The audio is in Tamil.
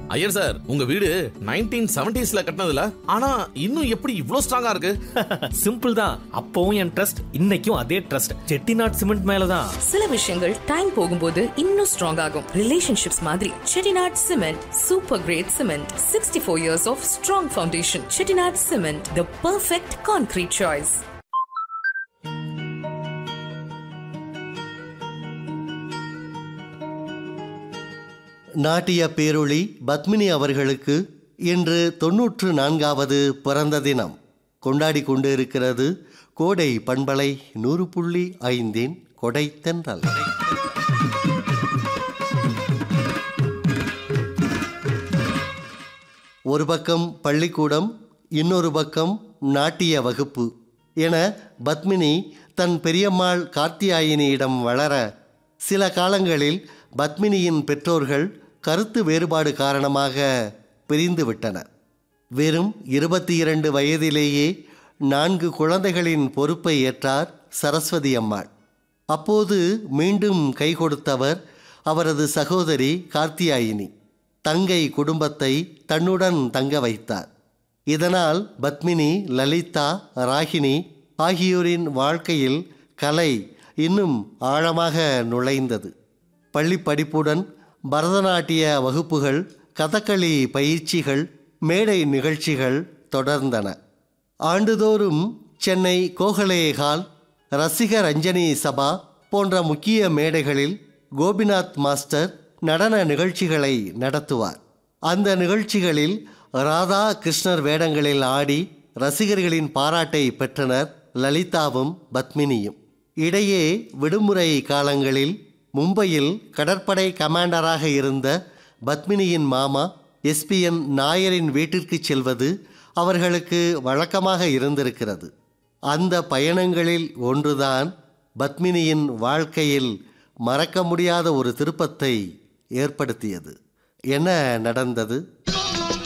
ஐயர் சார் உங்க வீடு நைன்டீன் செவன்டிஸ்ல கட்டினதுல ஆனா இன்னும் எப்படி இவ்ளோ ஸ்ட்ராங்கா இருக்கு சிம்பிள் தான் அப்பவும் என் ட்ரஸ்ட் இன்னைக்கும் அதே ட்ரஸ்ட் செட்டிநாட் சிமெண்ட் மேலதான் சில விஷயங்கள் டைம் போகும்போது இன்னும் ஸ்ட்ராங் ஆகும் ரிலேஷன்ஷிப்ஸ் மாதிரி Chettinad cement super great cement sixty four years of strong foundation Chettinad cement the perfect concrete choice நாட்டிய பேரொளி பத்மினி அவர்களுக்கு இன்று தொன்னூற்று நான்காவது பிறந்த தினம் கொண்டாடி கொண்டு இருக்கிறது கோடை பண்பலை நூறு புள்ளி ஐந்தின் கொடை தென்றல் ஒரு பக்கம் பள்ளிக்கூடம் இன்னொரு பக்கம் நாட்டிய வகுப்பு என பத்மினி தன் பெரியம்மாள் கார்த்தியாயினியிடம் வளர சில காலங்களில் பத்மினியின் பெற்றோர்கள் கருத்து வேறுபாடு காரணமாக பிரிந்து விட்டனர் வெறும் இருபத்தி இரண்டு வயதிலேயே நான்கு குழந்தைகளின் பொறுப்பை ஏற்றார் சரஸ்வதி அம்மாள் அப்போது மீண்டும் கை கொடுத்தவர் அவரது சகோதரி கார்த்தியாயினி தங்கை குடும்பத்தை தன்னுடன் தங்க வைத்தார் இதனால் பத்மினி லலிதா ராகினி ஆகியோரின் வாழ்க்கையில் கலை இன்னும் ஆழமாக நுழைந்தது பள்ளி படிப்புடன் பரதநாட்டிய வகுப்புகள் கதகளி பயிற்சிகள் மேடை நிகழ்ச்சிகள் தொடர்ந்தன ஆண்டுதோறும் சென்னை கோகலே ஹால் ரசிக ரஞ்சனி சபா போன்ற முக்கிய மேடைகளில் கோபிநாத் மாஸ்டர் நடன நிகழ்ச்சிகளை நடத்துவார் அந்த நிகழ்ச்சிகளில் ராதா கிருஷ்ணர் வேடங்களில் ஆடி ரசிகர்களின் பாராட்டை பெற்றனர் லலிதாவும் பத்மினியும் இடையே விடுமுறை காலங்களில் மும்பையில் கடற்படை கமாண்டராக இருந்த பத்மினியின் மாமா எஸ்பிஎன் நாயரின் வீட்டிற்கு செல்வது அவர்களுக்கு வழக்கமாக இருந்திருக்கிறது அந்த பயணங்களில் ஒன்றுதான் பத்மினியின் வாழ்க்கையில் மறக்க முடியாத ஒரு திருப்பத்தை ஏற்படுத்தியது என்ன நடந்தது